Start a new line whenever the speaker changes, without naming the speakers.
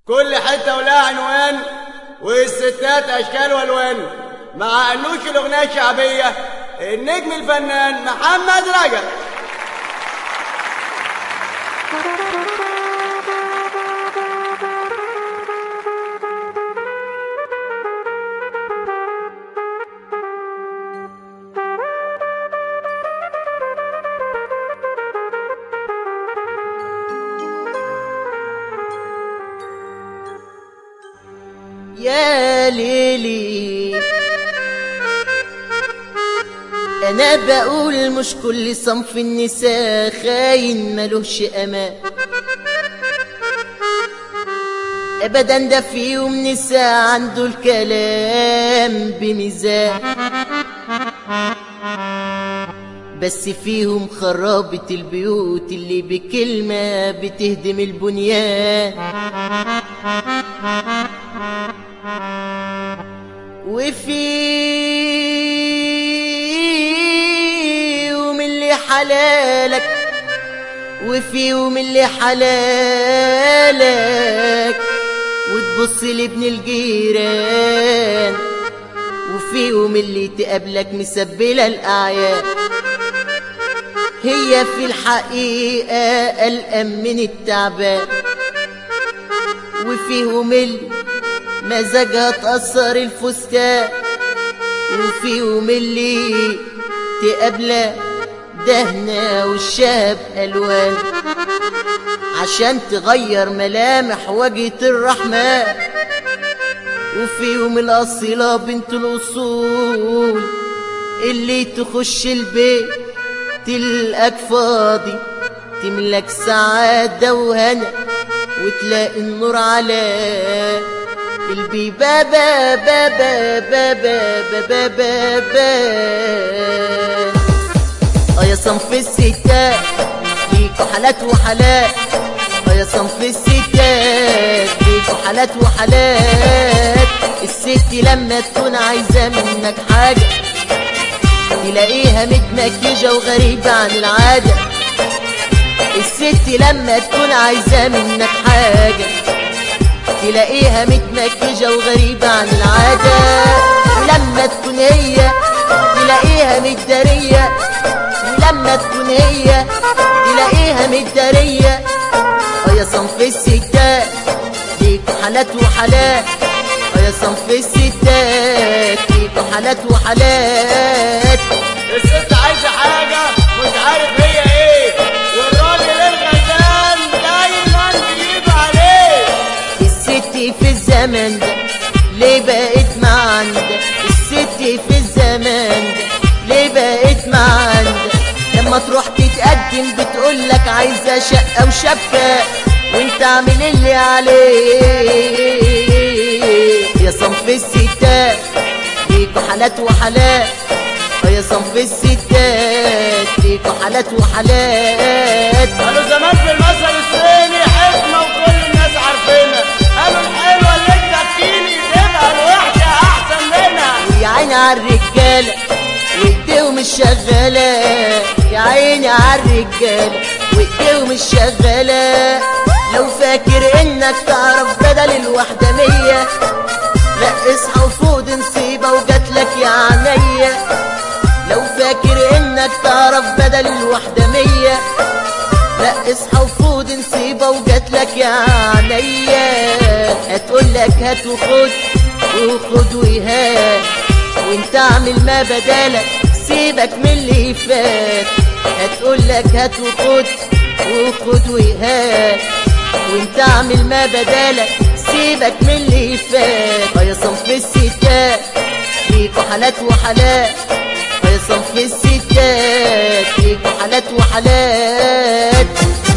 كل حتة ولها عنوان والستات أشكال والوان مع أنوش الأغنية الشعبية النجم الفنان محمد رجب
يا ليلي انا بقول مش كل صنف النساء خاين ملوش امان ابدا ده فيهم نساء عنده الكلام بميزان بس فيهم خرابة البيوت اللي بكلمة بتهدم البنيان وفيهم اللي حلالك وفيهم اللي حلالك وتبص لابن الجيران وفيهم اللي تقابلك مسبلة الأعياد هي في الحقيقة قلقان من التعبان وفيهم اللي مزاجها تأثر الفستان وفيهم اللي تقابله دهنة والشاب ألوان عشان تغير ملامح وجهة الرحمن وفيهم الأصيلة بنت الأصول اللي تخش البيت تلقاك فاضي تملك سعادة وهنا وتلاقي النور على البيبابة بابا بابا بابا بابا اه يا صنف الستات ليكوا حالات وحالات اه يا صنف الستات ليكوا حالات وحالات الست لما تكون عايزة منك حاجة تلاقيها متمكيجة وغريبة عن العادة الست لما تكون عايزة منك حاجة تلاقيها متمكجة وغريبة عن العادة ولما تكون هي تلاقيها متدارية ولما تكون هي تلاقيها متدارية اه يا صنف الستات ليكوا حالات وحالات اه يا صنف الستات ليكوا حالات وحالات
الست عايزة حاجة مش عارف هي ايه والراجل الغلبان دايما بيجيب عليه
الست في الزمن ده ليه بقت معندة الست في الزمان ده ليه بقت معندة لما تروح تتقدم بتقولك عايزة شقة وشبكة وانت عامل اللي عليك يا صنف الستات ليكوا حالات وحالات اه يا صنف الستات ليكوا حالات وحالات
قالوا زمان في المثل الصيني حكمة وكل الناس عارفينها قالوا الحلوة اللي انت تجيلي تبقى الوحشة أحسن منها
يا عيني عالرجالة وايديهم الشغالة يا عيني عالرجالة وايديهم الشغالة لو فاكر انك تعرف بدل الوحدة مية لا اصحى وفوق دي نصيبة وجاتلك يا عينيا لو فاكر انك تعرف بدل الوحدة مية لا اصحى وفوق دي نصيبة وجاتلك يا عينيا هتقولك هات وخد وخد وهات وانت اعمل ما بدالك سيبك من اللي فات هتقولك هات وخد وخد وهات وانت اعمل ما بدالك سيبك من اللي فات اه يا صنف الستات ليكوا حالات وحالات اه يا صنف الستات ليكوا حالات وحالات